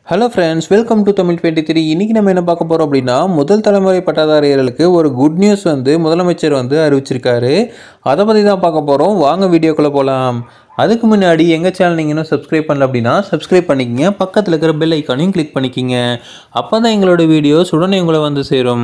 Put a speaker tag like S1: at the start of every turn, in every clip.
S1: hello friends welcome to Tamil twenty three இன்றைக்கி நம்ம என்ன பார்க்க போகிறோம் அப்படின்னா முதல் தலைமுறை பட்டதாரிகளுக்கு ஒரு குட் நியூஸ் வந்து முதலமைச்சர் வந்து அறிவிச்சிருக்காரு அதை பற்றி தான் பார்க்க போகிறோம் வாங்க வீடியோக்குள்ளே போகலாம் அதுக்கு முன்னாடி எங்கள் சேனல் நீங்கள் இன்னும் சப்ஸ்கிரைப் பண்ணல அப்படின்னா சப்ஸ்கிரைப் பண்ணிக்கங்க பக்கத்தில் இருக்கிற பெல் ஐக்கானையும் கிளிக் பண்ணிக்கிங்க அப்போ தான் எங்களோட வீடியோஸ் உடனே உங்களை வந்து சேரும்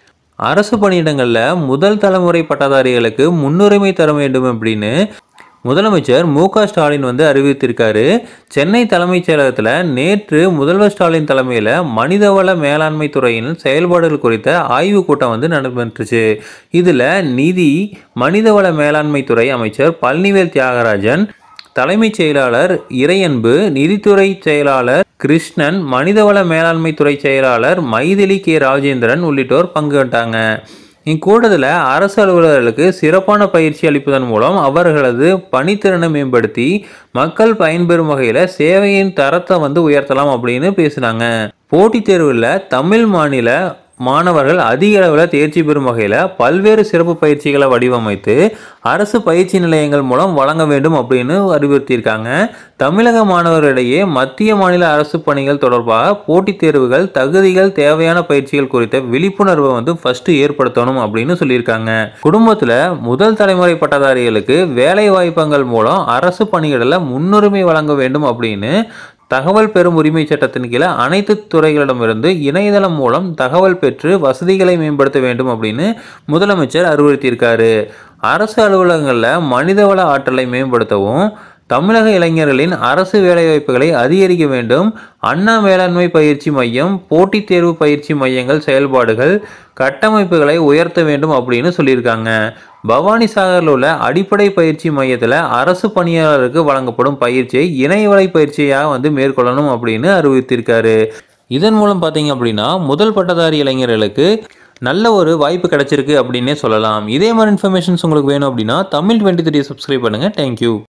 S1: அரசு பணியிடங்களில் முதல் தலைமுறை பட்டதாரிகளுக்கு முன்னுரிமை தர வேண்டும் அப்படின்னு முதலமைச்சர் மு க ஸ்டாலின் வந்து அறிவித்திருக்காரு சென்னை தலைமைச் செயலகத்தில் நேற்று முதல்வர் ஸ்டாலின் தலைமையில் மனிதவள மேலாண்மை துறையின் செயல்பாடுகள் குறித்த ஆய்வுக் கூட்டம் வந்து நடைபெற்றுச்சு இதில் நிதி மனிதவள மேலாண்மை துறை அமைச்சர் பழனிவேல் தியாகராஜன் தலைமைச் செயலாளர் இறையன்பு நிதித்துறை செயலாளர் கிருஷ்ணன் மனிதவள மேலாண்மை துறை செயலாளர் மைதிலி கே ராஜேந்திரன் உள்ளிட்டோர் பங்குபட்டாங்க இக்கூட்டத்தில் அரசு அலுவலர்களுக்கு சிறப்பான பயிற்சி அளிப்பதன் மூலம் அவர்களது பணித்திறனை மேம்படுத்தி மக்கள் பயன்பெறும் வகையில் சேவையின் தரத்தை வந்து உயர்த்தலாம் அப்படின்னு பேசினாங்க போட்டித் தேர்வில் தமிழ் மாநில மாணவர்கள் அதிக அளவில் தேர்ச்சி பெறும் வகையில் பல்வேறு சிறப்பு பயிற்சிகளை வடிவமைத்து அரசு பயிற்சி நிலையங்கள் மூலம் வழங்க வேண்டும் அப்படின்னு அறிவுறுத்தியிருக்காங்க தமிழக மாணவர்களிடையே மத்திய மாநில அரசு பணிகள் தொடர்பாக போட்டித் தேர்வுகள் தகுதிகள் தேவையான பயிற்சிகள் குறித்த விழிப்புணர்வை வந்து ஃபஸ்ட்டு ஏற்படுத்தணும் அப்படின்னு சொல்லியிருக்காங்க குடும்பத்தில் முதல் தலைமுறை பட்டதாரிகளுக்கு வேலை வாய்ப்பங்கள் மூலம் அரசு பணிகளில் முன்னுரிமை வழங்க வேண்டும் அப்படின்னு தகவல் பெறும் உரிமை சட்டத்தின் கீழே அனைத்து துறைகளிடமிருந்து இணையதளம் மூலம் தகவல் பெற்று வசதிகளை மேம்படுத்த வேண்டும் அப்படின்னு முதலமைச்சர் அறிவுறுத்தியிருக்காரு அரசு அலுவலகங்களில் மனிதவள ஆற்றலை மேம்படுத்தவும் தமிழக இளைஞர்களின் அரசு வேலைவாய்ப்புகளை அதிகரிக்க வேண்டும் அண்ணா மேலாண்மை பயிற்சி மையம் போட்டித் தேர்வு பயிற்சி மையங்கள் செயல்பாடுகள் கட்டமைப்புகளை உயர்த்த வேண்டும் அப்படின்னு சொல்லியிருக்காங்க பவானி சாகரில் உள்ள அடிப்படை பயிற்சி மையத்தில் அரசு பணியாளருக்கு வழங்கப்படும் பயிற்சியை இணையவழி பயிற்சியாக வந்து மேற்கொள்ளணும் அப்படின்னு அறிவித்திருக்காரு இதன் மூலம் பார்த்தீங்க அப்படின்னா முதல் பட்டதாரி இளைஞர்களுக்கு நல்ல ஒரு வாய்ப்பு கிடைச்சிருக்கு அப்படின்னே சொல்லலாம் இதே மாதிரி இன்ஃபர்மேஷன்ஸ் உங்களுக்கு வேணும் அப்படின்னா தமிழ் டுவெண்ட்டி த்ரீ சப்ஸ்கிரைப் பண்ணுங்கள் தேங்க்யூ